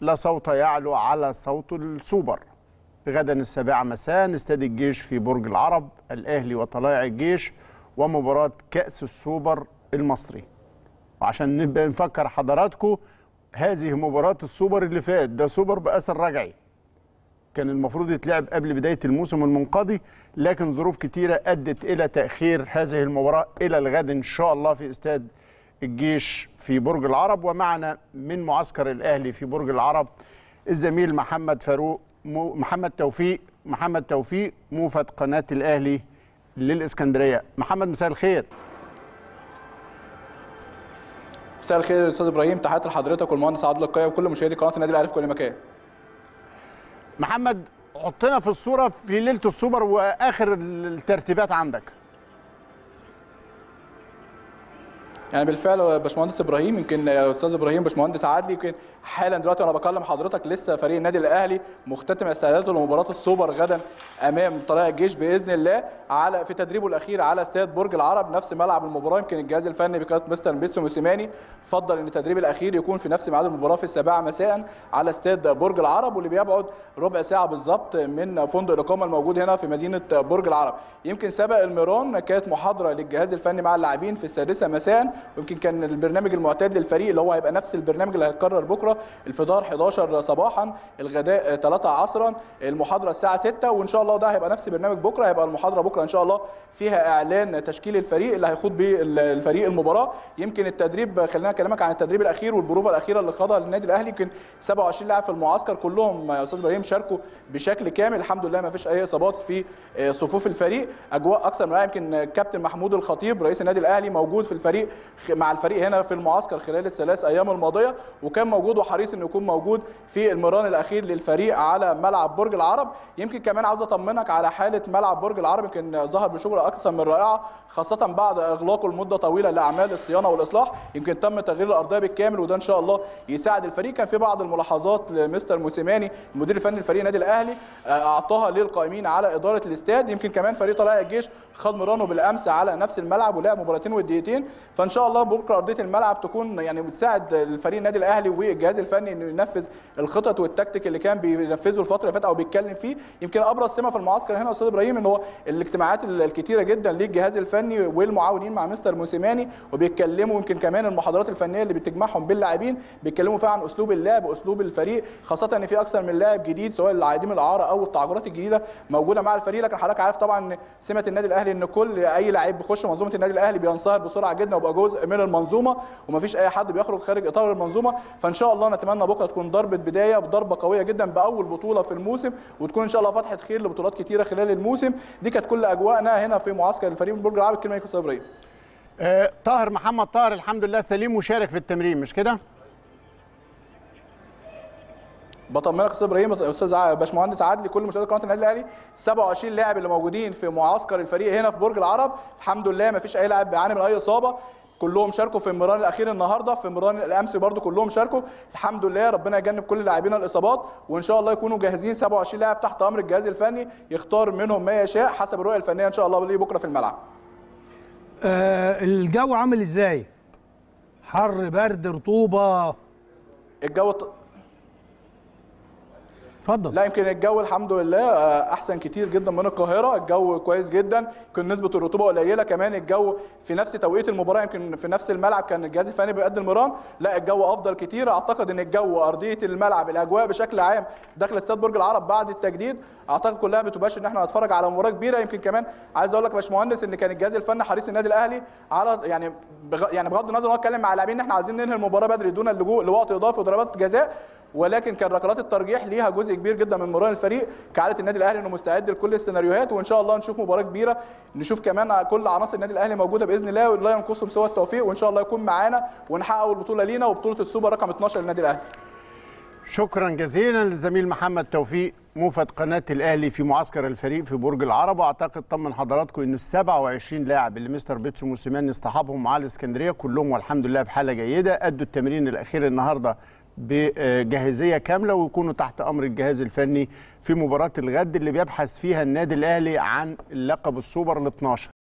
لا صوت يعلو على صوت السوبر غدا السابعة مساء استاد الجيش في برج العرب الأهلي وطلائع الجيش ومباراة كأس السوبر المصري وعشان نبقى نفكر حضراتكم هذه مباراة السوبر اللي فات ده سوبر بأثر رجعي كان المفروض يتلعب قبل بداية الموسم المنقضي لكن ظروف كتيرة أدت إلى تأخير هذه المباراة إلى الغد إن شاء الله في استاد الجيش في برج العرب ومعنا من معسكر الأهلي في برج العرب الزميل محمد فاروق مو محمد توفيق محمد توفيق موفد قناة الأهلي للإسكندرية محمد مساء الخير مساء الخير يا استاذ ابراهيم تحياتي لحضرتك والمهندس عادل القيا وكل مشاهدي قناه النادي الاهلي في كل مكان محمد حطنا في الصورة في ليلة السوبر وآخر الترتيبات عندك يعني بالفعل يا باشمهندس ابراهيم يمكن يا استاذ ابراهيم باشمهندس عادل يمكن حالا دلوقتي وانا بكلم حضرتك لسه فريق النادي الاهلي مختتم استعداده لمباراه السوبر غدا امام طلائع الجيش باذن الله على في تدريبه الاخير على استاد برج العرب نفس ملعب المباراه يمكن الجهاز الفني بقياده مستر بيسو موسيماني فضل ان التدريب الاخير يكون في نفس ميعاد المباراه في السابعه مساء على استاد برج العرب واللي بيبعد ربع ساعه بالظبط من فندق الاقامه الموجود هنا في مدينه برج العرب يمكن سبق الميران كانت محاضره للجهاز الفني مع اللاعبين في السادسه مساء ويمكن كان البرنامج المعتاد للفريق اللي هو هيبقى نفس البرنامج اللي هيتكرر بكره الفطار 11 صباحا الغداء 3 عصرا المحاضره الساعه 6 وان شاء الله ده هيبقى نفس برنامج بكره هيبقى المحاضره بكره ان شاء الله فيها اعلان تشكيل الفريق اللي هيخوض بيه الفريق المباراه يمكن التدريب خلينا اكلمك عن التدريب الاخير والبروفه الاخيره اللي خاضها للنادي الاهلي يمكن 27 لاعب في المعسكر كلهم يا استاذ ابراهيم شاركوا بشكل كامل الحمد لله ما فيش اي اصابات في صفوف الفريق اجواء اكثر من رائعه يمكن كابتن محمود الخطيب رئيس النادي الاهلي موجود في الفريق مع الفريق هنا في المعسكر خلال الثلاث ايام الماضيه وكان موجود وحريص انه يكون موجود في المران الاخير للفريق على ملعب برج العرب يمكن كمان عاوز اطمنك على حاله ملعب برج العرب يمكن ظهر بشغل اكثر من رائعه خاصه بعد اغلاقه لمده طويله لاعمال الصيانه والاصلاح يمكن تم تغيير الارضيه بالكامل وده ان شاء الله يساعد الفريق كان في بعض الملاحظات لمستر موسيماني المدير الفني لفريق النادي الاهلي اعطاها للقائمين على اداره الاستاد يمكن كمان فريق طلائع الجيش خد مرانه بالامس على نفس الملعب ولعب مباراتين ودقيقتين فان شاء الله بكره ارضيه الملعب تكون يعني بتساعد الفريق النادي الاهلي والجهاز الفني انه ينفذ الخطط والتكتيك اللي كان بينفذه الفتره اللي فاتت او بيتكلم فيه يمكن ابرز سمه في المعسكر هنا استاذ ابراهيم ان هو الاجتماعات الكتيره جدا للجهاز الفني والمعاونين مع مستر موسيماني وبيتكلموا يمكن كمان المحاضرات الفنيه اللي بتجمعهم باللاعبين بيتكلموا فيها عن اسلوب اللعب واسلوب الفريق خاصه ان في اكثر من لاعب جديد سواء العادي من الاعاره او التعاقدات الجديده موجوده مع الفريق لكن حضرتك عارف طبعا ان سمه النادي الاهلي ان كل اي لعيب بيخش منظومه النادي الاهلي بينصهر بسرعه جدا ويبقى جزء من المنظومه ومفيش اي حد بيخرج خارج اطار المنظومه فان شاء الله نتمنى بكره تكون ضربه بدايه بضربه قويه جدا باول بطوله في الموسم وتكون ان شاء الله فتحه خير لبطولات كتيره خلال الموسم دي كانت كل اجواءنا هنا في معسكر الفريق برج العرب الكلمه ليك استاذ ابراهيم آه طاهر محمد طاهر الحمد لله سليم وشارك في التمرين مش كده؟ بطمنك استاذ ابراهيم استاذ باشمهندس عادلي كل مشاهدي قناه النادي الاهلي 27 لاعب اللي موجودين في معسكر الفريق هنا في برج العرب الحمد لله ما فيش اي لاعب بيعاني من اي اصابه كلهم شاركوا في المران الاخير النهارده في مران الامس برضو كلهم شاركوا الحمد لله ربنا يجنب كل لاعبينا الاصابات وان شاء الله يكونوا جاهزين 27 لاعب تحت امر الجهاز الفني يختار منهم ما يشاء حسب الرؤيه الفنيه ان شاء الله ليه بكره في الملعب آه الجو عامل ازاي حر برد رطوبه الجو اتفضل لا يمكن الجو الحمد لله احسن كتير جدا من القاهره الجو كويس جدا يمكن نسبه الرطوبه قليله كمان الجو في نفس توقيت المباراه يمكن في نفس الملعب كان الجهاز الفني بيقدم مران لا الجو افضل كتير اعتقد ان الجو ارضيه الملعب الاجواء بشكل عام داخل استاد برج العرب بعد التجديد اعتقد كلها بتباشر ان احنا نتفرج على مباراه كبيره يمكن كمان عايز اقول لك يا باشمهندس ان كان الجهاز الفني حريص النادي الاهلي على يعني بغ... يعني بغض النظر هو اتكلم مع اللاعبين ان احنا عايزين ننهي المباراه بدري دون اللجوء لوقت اضافي وضربات جزاء ولكن كان ركلات الترجيح ليها جزء كبير جدا من مران الفريق كعاده النادي الاهلي انه مستعد لكل السيناريوهات وان شاء الله نشوف مباراه كبيره نشوف كمان كل عناصر النادي الاهلي موجوده باذن الله ولا ينقصهم سوى التوفيق وان شاء الله يكون معانا ونحقق البطوله لينا وبطوله السوبر رقم 12 للنادي الاهلي شكرا جزيلا للزميل محمد توفيق موفد قناه الاهلي في معسكر الفريق في برج العرب واعتقد طمن حضراتكم ان ال 27 لاعب اللي مستر بيتسو موسيماني اصطحبهم مع الاسكندريه كلهم والحمد لله بحاله جيده ادوا التمرين الاخير النهارده بجاهزيه كامله ويكونوا تحت امر الجهاز الفني في مباراه الغد اللي بيبحث فيها النادي الاهلي عن اللقب السوبر ال 12